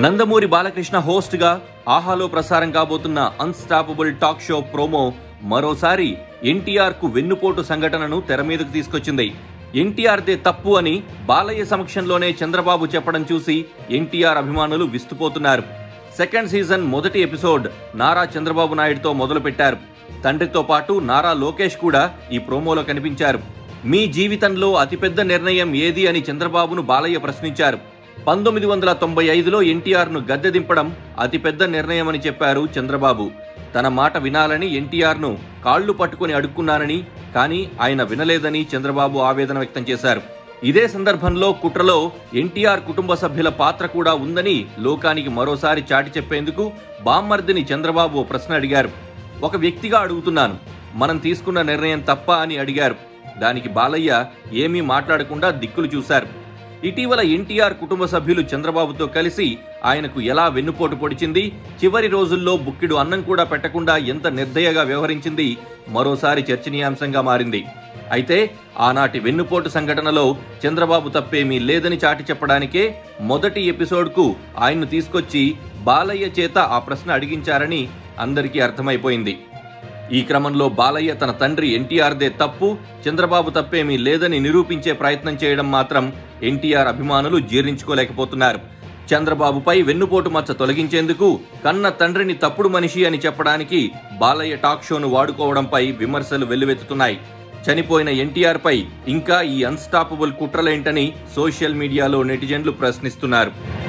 Nandamuri Balakrishna host గా ఆహాలో ప్రసారం కాబోతున్న అన్స్టాపబుల్ టాక్ షో ప్రోమో మరోసారి ఎన్టీఆర్ కు వెన్నుపోటు సంఘటనను తెర మీదకు తీసుకొచ్చింది ఎన్టీఆర్ దే తప్పు అని బాలయ్య సమక్షంలోనే చంద్రబాబు చెప్పడం చూసి ఎన్టీఆర్ అభిమానులు విస్తుపోతున్నారు సెకండ్ సీజన్ మొదటి ఎపిసోడ్ నారా చంద్రబాబు నాయుడుతో మొదలుపెట్టారు తండ్రితో పాటు నారా లోకేష్ కూడా ఈ ప్రోమోలో కనిపించారు మీ జీవితంలో అతిపెద్ద నిర్ణయం ఏది అని చంద్రబాబును బాలయ్య ప్రశ్నించారు పంతొమ్మిది వందల తొంభై ఐదులో ఎన్టీఆర్ను గద్దె దింపడం అతిపెద్ద నిర్ణయమని చెప్పారు చంద్రబాబు తన మాట వినాలని ఎన్టీఆర్ను కాళ్లు పట్టుకుని అడుక్కున్నానని కానీ ఆయన వినలేదని చంద్రబాబు ఆవేదన వ్యక్తం చేశారు ఇదే సందర్భంలో కుట్రలో ఎన్టీఆర్ కుటుంబ సభ్యుల పాత్ర కూడా ఉందని లోకానికి మరోసారి చాటి చెప్పేందుకు బామ్మర్దిని చంద్రబాబు ఓ ప్రశ్న అడిగారు ఒక వ్యక్తిగా అడుగుతున్నాను మనం తీసుకున్న నిర్ణయం తప్ప అని అడిగారు దానికి బాలయ్య ఏమీ మాట్లాడకుండా దిక్కులు చూశారు ఇటీవల ఎన్టీఆర్ కుటుంబ సభ్యులు చంద్రబాబుతో కలిసి ఆయనకు ఎలా వెన్నుపోటు పొడిచింది చివరి రోజుల్లో బుక్కిడు అన్నం కూడా పెట్టకుండా ఎంత నిర్దయగా వ్యవహరించింది మరోసారి చర్చనీయాంశంగా మారింది అయితే ఆనాటి వెన్నుపోటు సంఘటనలో చంద్రబాబు తప్పేమీ లేదని చాటి చెప్పడానికే మొదటి ఎపిసోడ్కు ఆయన్ను తీసుకొచ్చి బాలయ్య చేత ఆ ప్రశ్న అడిగించారని అందరికీ అర్థమైపోయింది ఈ క్రమంలో బాలయ్య తన తండ్రి ఎన్టీఆర్దే తప్పు చంద్రబాబు తప్పేమీ లేదని నిరూపించే ప్రయత్నం చేయడం మాత్రం ఎన్టీఆర్ అభిమానులు జీర్ణించుకోలేకపోతున్నారు చంద్రబాబుపై వెన్నుపోటు మచ్చ తొలగించేందుకు కన్న తండ్రిని తప్పుడు మనిషి అని చెప్పడానికి బాలయ్య టాక్ షోను వాడుకోవడంపై విమర్శలు వెల్లువెత్తుతున్నాయి చనిపోయిన ఎన్టీఆర్ పై ఇంకా ఈ అన్స్టాపబుల్ కుట్రలేంటని సోషల్ మీడియాలో నెటిజన్లు ప్రశ్నిస్తున్నారు